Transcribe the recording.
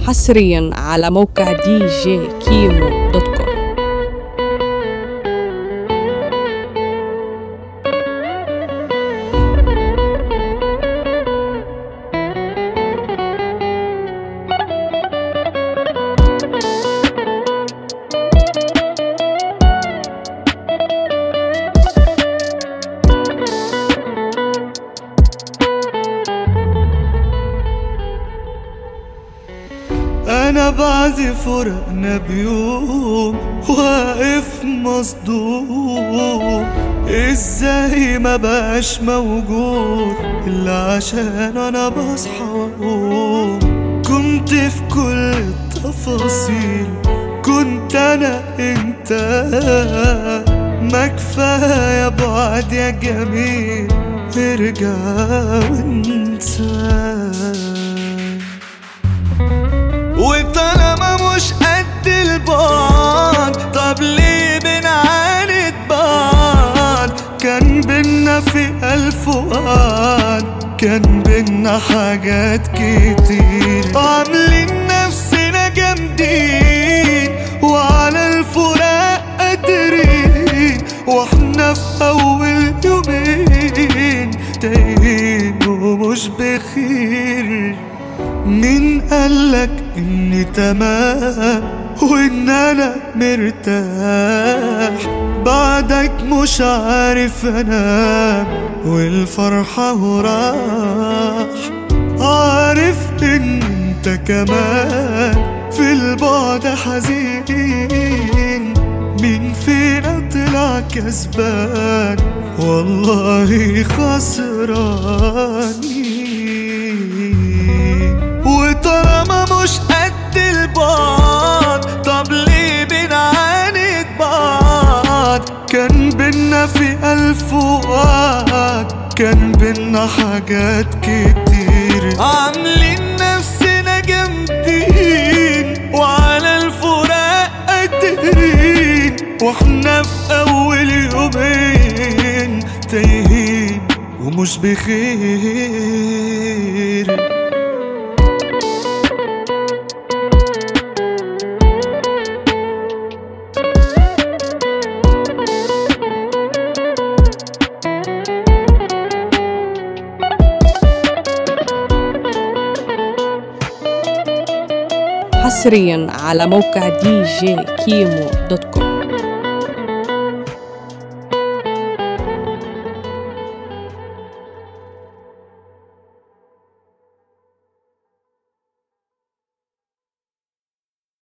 حصريا على موقع دي جي كيمو دوت كوم انا بعد فرقنا بيوم واقف مصدوم ازاي ما بقاش موجود الا عشان انا بصحى واقوم كنت في كل التفاصيل كنت انا انت ما كفايه بعد يا جميل ارجع وانسى وطالما مش قد البعد طب ليه بنعاند بعض كان بينا في ألف وقعد كان بينا حاجات كتير عاملين نفسنا جامدين وعلى الفراق قادرين واحنا في أول يومين تايهين ومش بخير مين قالك اني تمام وان انا مرتاح بعدك مش عارف انام والفرحة وراح عارف ان انت كمان في البعد حزين مين فينا طلع كسبان والله خسرانين وطالما مش قد البعد طب ليه بنعاند بعض كان بينا في ألف وقعد كان بينا حاجات كتير عاملين نفسنا جامدين وعلى الفراق قادرين واحنا في أول يومين تايهين ومش بخير حصريا على موقع دي جي كيمو دوت كوم